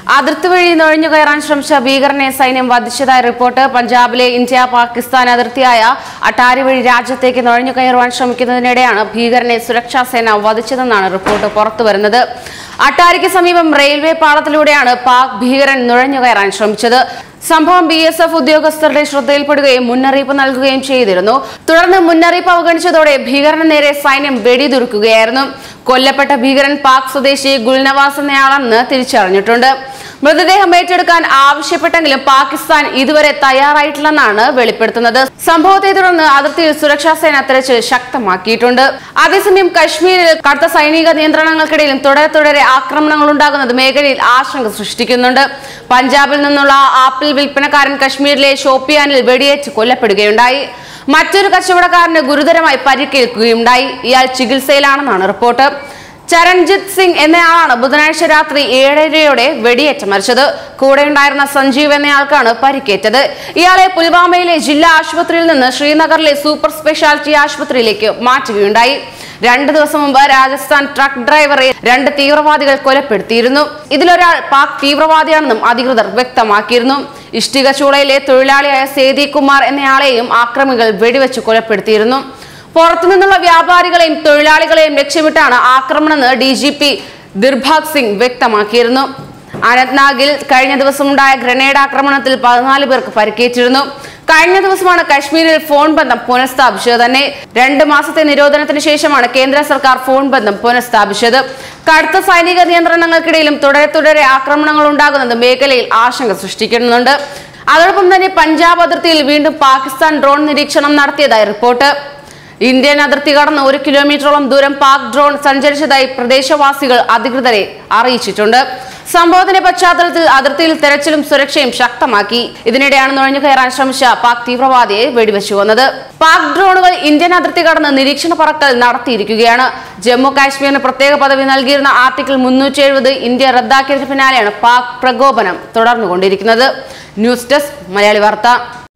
അതിർത്തി വഴി നുഴഞ്ഞു കയറാൻ ശ്രമിച്ച ഭീകരനെ സൈന്യം വധിച്ചതായി റിപ്പോർട്ട് പഞ്ചാബിലെ ഇന്ത്യ പാകിസ്ഥാൻ അതിർത്തിയായ അട്ടാരി വഴി രാജ്യത്തേക്ക് നുഴഞ്ഞു കയറുവാൻ ശ്രമിക്കുന്നതിനിടെയാണ് ഭീകരനെ സുരക്ഷാ സേന വധിച്ചതെന്നാണ് റിപ്പോർട്ട് പുറത്തുവരുന്നത് അട്ടാരിക്ക് സമീപം റെയിൽവേ പാളത്തിലൂടെയാണ് പാക് ഭീകരൻ നുഴഞ്ഞു കയറാൻ ശ്രമിച്ചത് സംഭവം ബി എസ് എഫ് ഉദ്യോഗസ്ഥരുടെ ശ്രദ്ധയിൽപ്പെടുകയും മുന്നറിയിപ്പ് നൽകുകയും ചെയ്തിരുന്നു തുടർന്ന് മുന്നറിയിപ്പ് അവഗണിച്ചതോടെ ഭീകരന് നേരെ സൈന്യം വെടിതുരുക്കുകയായിരുന്നു കൊല്ലപ്പെട്ട ഭീകരൻ പാക് സ്വദേശി ഗുൽനവാസ് എന്നയാളെന്ന് തിരിച്ചറിഞ്ഞിട്ടുണ്ട് മൃതദേഹം ഏറ്റെടുക്കാൻ ആവശ്യപ്പെട്ടെങ്കിലും പാകിസ്ഥാൻ ഇതുവരെ തയ്യാറായിട്ടില്ലെന്നാണ് വെളിപ്പെടുത്തുന്നത് സംഭവത്തെ തുടർന്ന് അതിർത്തിയിൽ സുരക്ഷാ സേന തെരച്ചിൽ ശക്തമാക്കിയിട്ടുണ്ട് അതേസമയം കശ്മീരിൽ കടുത്ത സൈനിക നിയന്ത്രണങ്ങൾക്കിടയിലും തുടരെ തുടരെ ആക്രമണങ്ങൾ ഉണ്ടാകുന്നത് മേഖലയിൽ ആശങ്ക സൃഷ്ടിക്കുന്നുണ്ട് പഞ്ചാബിൽ നിന്നുള്ള ആപ്പിൾ വിൽപ്പനക്കാരൻ കശ്മീരിലെ ഷോപ്പിയാനിൽ വെടിയേറ്റ് കൊല്ലപ്പെടുകയുണ്ടായി മറ്റൊരു കച്ചവടക്കാരന് ഗുരുതരമായി പരിക്കേൽക്കുകയുണ്ടായി ഇയാൾ ചികിത്സയിലാണെന്നാണ് റിപ്പോർട്ട് ചരൺജിത് സിംഗ് എന്നയാളാണ് ബുധനാഴ്ച രാത്രി ഏഴരയോടെ വെടിയേറ്റ് മരിച്ചത് കൂടെയുണ്ടായിരുന്ന സഞ്ജീവ് എന്നയാൾക്കാണ് പരിക്കേറ്റത് ഇയാളെ പുൽവാമയിലെ ജില്ലാ ആശുപത്രിയിൽ നിന്ന് ശ്രീനഗറിലെ സൂപ്പർ സ്പെഷ്യാലിറ്റി ആശുപത്രിയിലേക്ക് മാറ്റുകയുണ്ടായി രണ്ടു ദിവസം മുമ്പ് രാജസ്ഥാൻ ട്രക്ക് ഡ്രൈവറെ രണ്ട് തീവ്രവാദികൾ കൊലപ്പെടുത്തിയിരുന്നു ഇതിലൊരാൾ പാക് തീവ്രവാദിയാണെന്നും അധികൃതർ വ്യക്തമാക്കിയിരുന്നു ഇഷ്ടിക ചൂളയിലെ തൊഴിലാളിയായ സേതി കുമാർ എന്നയാളെയും ആക്രമികൾ വെടിവെച്ച് കൊലപ്പെടുത്തിയിരുന്നു പുറത്തുനിന്നുള്ള വ്യാപാരികളെയും തൊഴിലാളികളെയും ലക്ഷ്യമിട്ടാണ് ആക്രമണമെന്ന് D G P Dilbagh Singh വ്യക്തമാക്കിയിരുന്നു അനന്ത്നാഗിൽ കഴിഞ്ഞ ദിവസമുണ്ടായ ഗ്രനേഡ് ആക്രമണത്തിൽ പതിനാല് പേർക്ക് പരിക്കേറ്റിരുന്നു കഴിഞ്ഞ ദിവസമാണ് കശ്മീരിൽ ഫോൺ ബന്ധം പുനഃസ്ഥാപിച്ചത് തന്നെ രണ്ട് മാസത്തെ നിരോധനത്തിന് ശേഷമാണ് കേന്ദ്ര സർക്കാർ ഫോൺ ബന്ധം പുനഃസ്ഥാപിച്ചത് കടുത്ത സൈനിക നിയന്ത്രണങ്ങൾക്കിടയിലും തുടരെ തുടരെ ആക്രമണങ്ങൾ ഉണ്ടാകുന്നത് മേഖലയിൽ ആശങ്ക സൃഷ്ടിക്കുന്നുണ്ട് അതോടൊപ്പം തന്നെ പഞ്ചാബ് അതിർത്തിയിൽ വീണ്ടും പാകിസ്ഥാൻ ഡ്രോൺ നിരീക്ഷണം നടത്തിയതായി റിപ്പോർട്ട് ഇന്ത്യൻ അതിർത്തി കടന്ന് ഒരു കിലോമീറ്ററോളം ദൂരം പാക് ഡ്രോൺ സഞ്ചരിച്ചതായി പ്രദേശവാസികൾ അധികൃതരെ അറിയിച്ചിട്ടുണ്ട് സംഭവത്തിന്റെ പശ്ചാത്തലത്തിൽ അതിർത്തിയിൽ തെരച്ചിലും സുരക്ഷയും ശക്തമാക്കി ഇതിനിടെയാണ് നുഴഞ്ഞു കയറാൻ ശ്രമിച്ച പാക് തീവ്രവാദിയെ വെടിവെച്ചു വന്നത് പാക് ഡ്രോണുകൾ ഇന്ത്യൻ അതിർത്തി കടന്ന് നിരീക്ഷണ പറക്കൽ നടത്തിയിരിക്കുകയാണ് ജമ്മു കാശ്മീരിന് പ്രത്യേക പദവി നൽകിയിരുന്ന ആർട്ടിക്കിൾ മുന്നൂറ്റി എഴുപത് ഇന്ത്യ റദ്ദാക്കിയതിന് പിന്നാലെയാണ് പാക് പ്രകോപനം തുടർന്നുകൊണ്ടിരിക്കുന്നത് ന്യൂസ് ഡെസ്ക് മലയാളി വാർത്ത